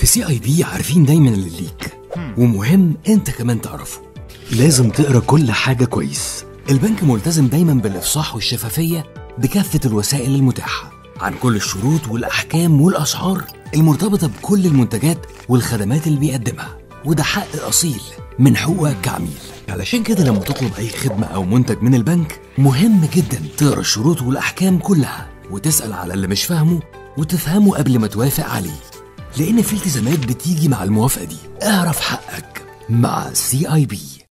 في سي اي بي عارفين دايما اللي ليك ومهم انت كمان تعرفه لازم تقرا كل حاجه كويس البنك ملتزم دايما بالافصاح والشفافيه بكافه الوسائل المتاحه عن كل الشروط والاحكام والاسعار المرتبطه بكل المنتجات والخدمات اللي بيقدمها وده حق اصيل من حقوقك كعميل علشان كده لما تطلب اي خدمه او منتج من البنك مهم جدا تقرا الشروط والاحكام كلها وتسال على اللي مش فاهمه وتفهمه قبل ما توافق عليه لان في التزامات بتيجي مع الموافقه دي اعرف حقك مع سي اي بي